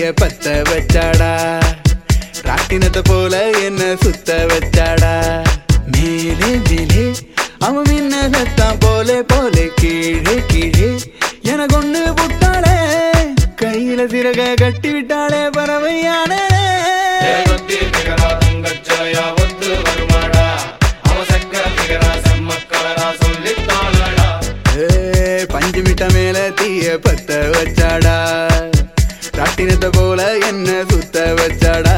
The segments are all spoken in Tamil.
பத்த வச்சாடா ராட்டினத்தை போல என்ன சுத்த வச்சாடா மேலே மேலே அவன் மின்னகத்தான் போலே போலே கீழே கீழே என கொண்டு புட்டாளே கையில சிறக கட்டி விட்டாளே பறவையானே தேவத்தி நிகரா தங்கச்சாயா ஒத்து வருமாடா அவசக்க நிகரா செம்மக்கலரா சொல்லித்தாளடா ஏய், பஞ்சு மிட்ட மேல தீய பத்த வச்சாடா ராட்டினத்தை போல என்ன சுத்த வச்சாடா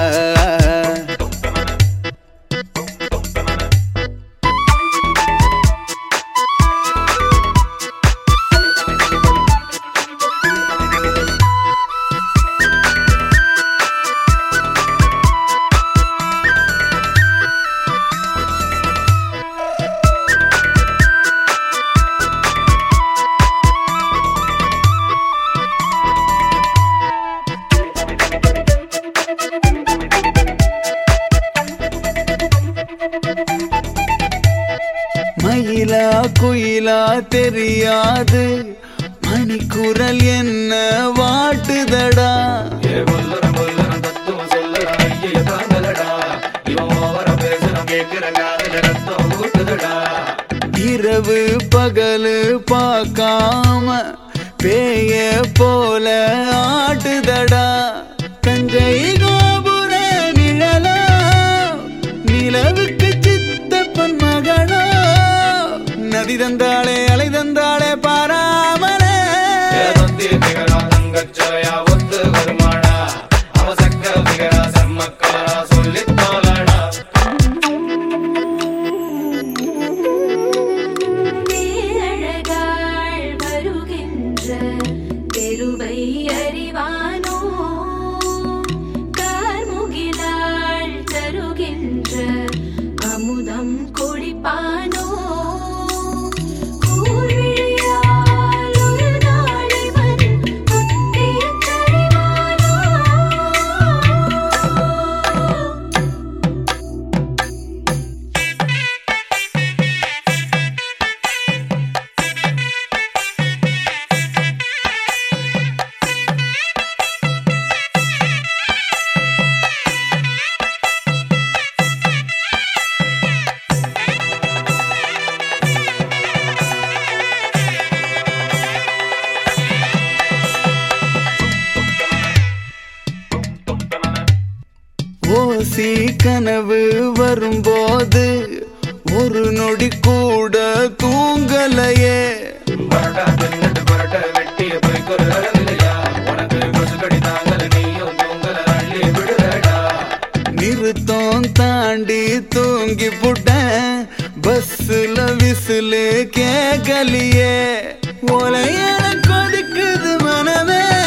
மயிலா குயிலா தெரியாது மணிக்குரல் என்ன வாட்டுதடா ஏ கொல்லரம் கொல்லரம் தத்துவம் சொல்லடா ஐய தாங்கலடா இவன் ஓவர பேசுறான் கேட்கிற காதல ரத்தம் ஊட்டுதடா இரவு பகலு பார்க்காம பேய போல ஆட்டுதடா தஞ்சை கோபுர நிழலோ நிலவுக்கு சித்தப்பன் மகளோ நதி தந்தாளே அலை தந்தாளே பாராமலே தேவத்தி நிகரா தங்கச்சாயா ஒத்து வருமாடா அவசக்க நிகரா செம்மக்கலரா சொல்லித்தாளடா பேரழகாள் வருகின்ற தெருவை அறிவானோ கார்முகிலாள் தருகின்ற அமுதம் குடிப்பானோ கூர்விழியால் ஒரு நாள் இவன் முத்தியத் தருவானோ? ஓசி கனவு வரும்போது ஒரு நொடி கூட தூங்கலையே பரட்டா தின்னுட்டு பரட்ட வெட்டிய போய்க்கொரு நிலையா உனக்கு கொசு கடி தாங்கல நீயும் தூங்கல அள்ளி விடுறடா நிறுத்தம் தாண்டி தூங்கி புட்டேன் பஸ்ல விசிலு கேக்கலியே ஒலையன கொதிக்குது மனமே